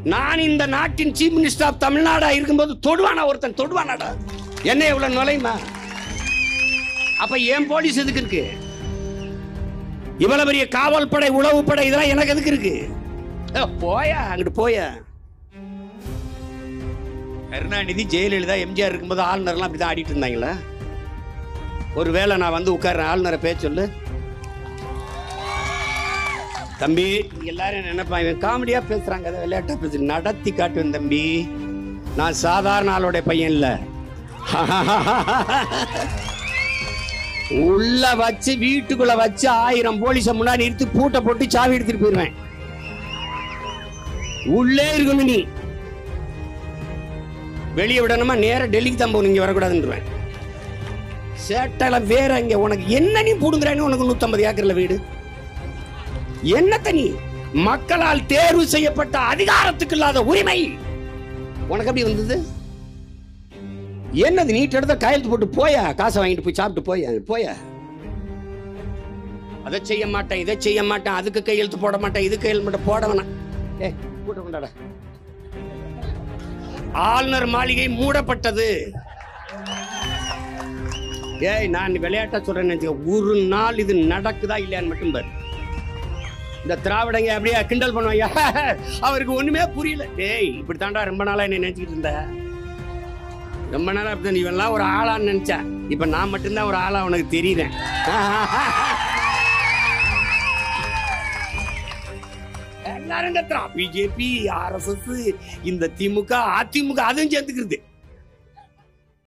நான் இந்த நாட்டின் சீஃப் மினிஸ்டர் ஆஃப் தமிழ்நாடா இருக்கும்போது தொடுவானா ஒருத்தன் தொடுவானாடா என்ன இவ்வளவு நுழையுமா அப்ப ஏன் போலீஸ் எதுக்கு இருக்கு இவ்வளவு பெரிய காவல் படை உளவு படை இதெல்லாம் எனக்கு எதுக்கு இருக்கு ஏ, போயா அங்கிட்டு போயா கருணாநிதி ஜெயலலிதா எம்ஜிஆர் இருக்கும்போது ஆளுநர்லாம் அப்படிதான் ஆடிட்டு இருந்தாங்களா ஒருவேளை நான் வந்து உட்கார்றேன் ஆளுநரை பேச சொல்லு தம்பி நீங்க எல்லாரும் நினைப்பான் இவன் காமெடியா பேசுறாங்க அதை விளையாட்டா பேசு நடத்தி காட்டுவேன் தம்பி நான் சாதாரண ஆளோட பையன் இல்ல உள்ள வச்சு வீட்டுக்குள்ள வச்சு ஆயிரம் போலீஸ முன்னாடி நிறுத்தி பூட்டை போட்டு சாவி எடுத்துட்டு போயிருவேன் உள்ளே இருக்கணும் நீ வெளியே விடணுமா நேரா டெல்லிக்கு தான் போகணும் இங்க வரக்கூடாதுன்றேன் சேட்டல வேற இங்க உனக்கு என்ன நீ புடுங்குறானு உனக்கு நூத்தம்பது ஏக்கர்ல வீடு என்னத்த நீ மக்களால் தேர்வு செய்யப்பட்ட அதிகாரத்துக்கு இல்லாத உரிமை உனக்கு எப்படி வந்தது என்னது நீட் எடுத்த கையெழுத்து போட்டு போயா காசை வாங்கிட்டு போய் சாப்பிட்டு போயா போயா அதை செய்ய மாட்டேன் இதை செய்ய மாட்டேன் அதுக்கு கையெழுத்து போட மாட்டேன் இது கையெழுத்து மட்டும் போட வேணாம் ஏ கூட்ட கொண்டாட ஆளுநர் மாளிகை மூடப்பட்டது ஏய் நான் விளையாட்டா சொல்றேன்னு நினைச்சுக்க. ஒரு நாள் இது நடக்குதா இல்லையான்னு மட்டும் பாரு இந்த திராவிடங்க அப்படியே கிண்டல் பண்ணுவாங்க அவருக்கு ஒண்ணுமே புரியல டேய் இப்படி தாண்டா ரொம்ப நாளா என்ன நினைச்சிட்டு இருந்த ரொம்ப நாளா அப்படி நீ எல்லாம் ஒரு ஆளான்னு நினைச்சேன் இப்ப நான் மட்டும்தான் ஒரு ஆளா உனக்கு தெரியுறேன் எல்லாரும் கத்துறான் பிஜேபி ஆர்எஸ்எஸ் இந்த திமுக அதிமுக அதுவும் சேர்ந்துக்கிறது